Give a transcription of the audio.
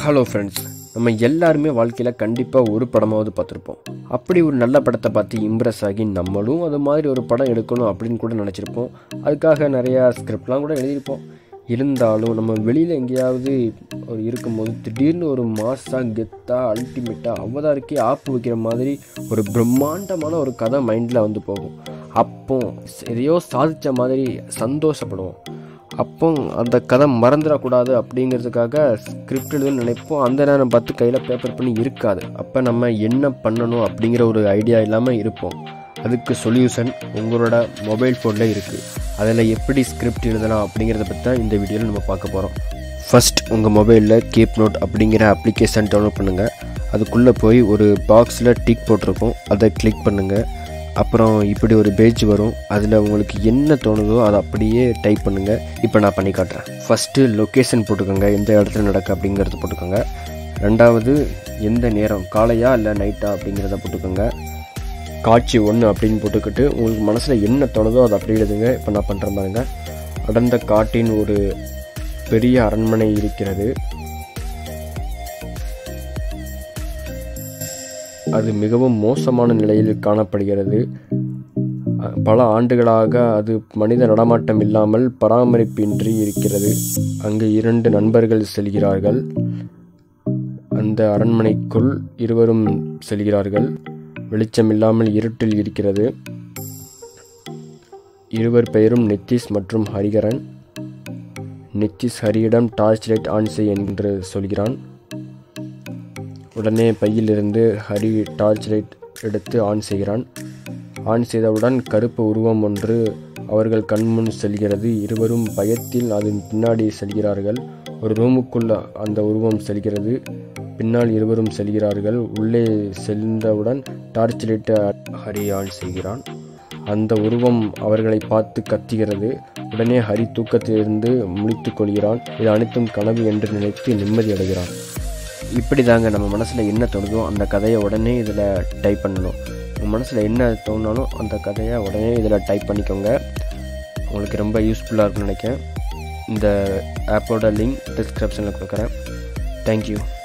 hello friends நம்ம எல்லாருமே வாழ்க்கையில் கண்டிப்பாக ஒரு படமாவது பார்த்துருப்போம் அப்படி ஒரு நல்ல படத்தை பார்த்து இம்ப்ரெஸ் ஆகி நம்மளும் அது மாதிரி ஒரு படம் எடுக்கணும் அப்படின்னு கூட நினச்சிருப்போம் அதுக்காக நிறையா ஸ்கிரிப்ட்லாம் கூட எழுதியிருப்போம் இருந்தாலும் நம்ம வெளியில் எங்கேயாவது ஒரு இருக்கும்போது திடீர்னு ஒரு மாசாக கெத்தாக அல்டிமேட்டாக அவதாருக்கே ஆப்பு வைக்கிற மாதிரி ஒரு பிரம்மாண்டமான ஒரு கதை மைண்டில் வந்து போகும் அப்போ எதையோ சாதித்த மாதிரி சந்தோஷப்படுவோம் அப்போ அந்த கதை மறந்துடக்கூடாது அப்படிங்கிறதுக்காக ஸ்கிரிப்ட் எழுதுன்னு நினைப்போம் அந்த நேரம் பார்த்து கையில் பேப்பர் பண்ணி இருக்காது அப்போ நம்ம என்ன பண்ணணும் அப்படிங்கிற ஒரு ஐடியா இல்லாமல் இருப்போம் அதுக்கு சொல்யூஷன் உங்களோட மொபைல் ஃபோனில் இருக்குது அதில் எப்படி ஸ்கிரிப்ட் எழுதலாம் அப்படிங்கிறத பற்றி தான் இந்த வீடியோவில் நம்ம பார்க்க போகிறோம் ஃபஸ்ட் உங்கள் மொபைலில் கீப் நோட் அப்படிங்கிற அப்ளிகேஷன் டவுன்லோட் பண்ணுங்கள் அதுக்குள்ளே போய் ஒரு பாக்ஸில் டிக் போட்டிருக்கும் அதை கிளிக் பண்ணுங்கள் அப்புறம் இப்படி ஒரு பேஜ் வரும் அதில் உங்களுக்கு என்ன தோணுதோ அதை அப்படியே டைப் பண்ணுங்கள் இப்போ நான் பண்ணி காட்டுறேன் ஃபஸ்ட்டு லொக்கேஷன் போட்டுக்கோங்க எந்த இடத்துல நடக்கு அப்படிங்கிறத போட்டுக்கோங்க ரெண்டாவது எந்த நேரம் காலையா இல்லை நைட்டா அப்படிங்கிறத போட்டுக்கோங்க காட்சி ஒன்று அப்படின்னு போட்டுக்கிட்டு உங்களுக்கு மனசில் என்ன தோணுதோ அதை அப்படி எழுதுங்க இப்போ நான் பண்ணுற பாருங்க அடர்ந்த காட்டின் ஒரு பெரிய அரண்மனை இருக்கிறது அது மிகவும் மோசமான நிலையில் காணப்படுகிறது அ- பல ஆண்டுகளாக அது மனித நடமாட்டம் இல்லாமல் பராமரிப்பின்றி இருக்கிறது அங்கு இரண்டு நண்பர்கள் செல்கிறார்கள் அந்த அரண்மனைக்குள் இருவரும் செல்கிறார்கள் வெளிச்சம் இல்லாமல் இருட்டில் இருக்கிறது இருவர் பெயரும் நித்திஷ் மற்றும் ஹரிகரன் நித்திஷ் ஹரியிடம் டார்ச் லைட் ஆன் செய் என்று சொல்கிறான் உடனே பையிலிருந்து ஹரி டார்ச் லைட் எடுத்து ஆன் செய்கிறான் ஆன் செய்தவுடன் கருப்பு உருவம் ஒன்று அவர்கள் கண்முன் செல்கிறது இருவரும் பயத்தில் அதன் பின்னாடி செல்கிறார்கள் ஒரு ரூமுக்குள் அந்த உருவம் செல்கிறது பின்னால் இருவரும் செல்கிறார்கள் உள்ளே சென்றவுடன் டார்ச் லைட்டை ஹரி ஆன் செய்கிறான் அந்த உருவம் அவர்களை பார்த்து கத்துகிறது உடனே ஹரி தூக்கத்திலிருந்து முழித்துக் கொள்கிறான் இது அனைத்தும் கனவு என்று நினைத்து நிம்மதி அடைகிறான் இப்படி தாங்க நம்ம மனசில் என்ன தோணுதோ அந்த கதையை உடனே இதில் டைப் பண்ணணும் உங்கள் மனசில் என்ன தோணுனாலும் அந்த கதையை உடனே இதில் டைப் பண்ணிக்கோங்க உங்களுக்கு ரொம்ப யூஸ்ஃபுல்லாக இருக்கும்னு நினைக்கிறேன் இந்த ஆப்போட லிங்க் டிஸ்கிரிப்ஷனில் கொடுக்குறேன் தேங்க்யூ